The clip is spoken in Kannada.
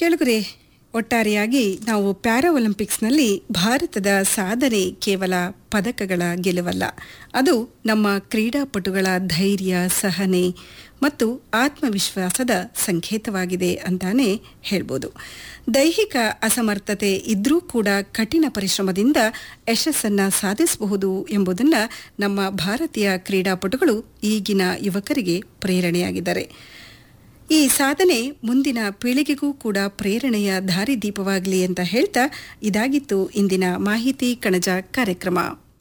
ಕೆಳಗರೆ ಒಟ್ಟಾರೆಯಾಗಿ ನಾವು ಪ್ಯಾರಾ ಒಲಿಂಪಿಕ್ಸ್ನಲ್ಲಿ ಭಾರತದ ಸಾಧನೆ ಕೇವಲ ಪದಕಗಳ ಗೆಲುವಲ್ಲ ಅದು ನಮ್ಮ ಕ್ರೀಡಾಪಟುಗಳ ಧೈರ್ಯ ಸಹನೆ ಮತ್ತು ಆತ್ಮವಿಶ್ವಾಸದ ಸಂಕೇತವಾಗಿದೆ ಅಂತಾನೆ ಹೇಳ್ಬೋದು ದೈಹಿಕ ಅಸಮರ್ಥತೆ ಇದ್ರೂ ಕೂಡ ಕಠಿಣ ಪರಿಶ್ರಮದಿಂದ ಯಶಸ್ಸನ್ನ ಸಾಧಿಸಬಹುದು ಎಂಬುದನ್ನು ನಮ್ಮ ಭಾರತೀಯ ಕ್ರೀಡಾಪಟುಗಳು ಈಗಿನ ಯುವಕರಿಗೆ ಪ್ರೇರಣೆಯಾಗಿದ್ದಾರೆ ಈ ಸಾಧನೆ ಮುಂದಿನ ಪೀಳಿಗೆಗೂ ಕೂಡ ಪ್ರೇರಣೆಯ ದಾರಿದೀಪವಾಗಲಿ ಅಂತ ಹೇಳ್ತಾ ಇದಾಗಿತ್ತು ಇಂದಿನ ಮಾಹಿತಿ ಕಣಜ ಕಾರ್ಯಕ್ರಮ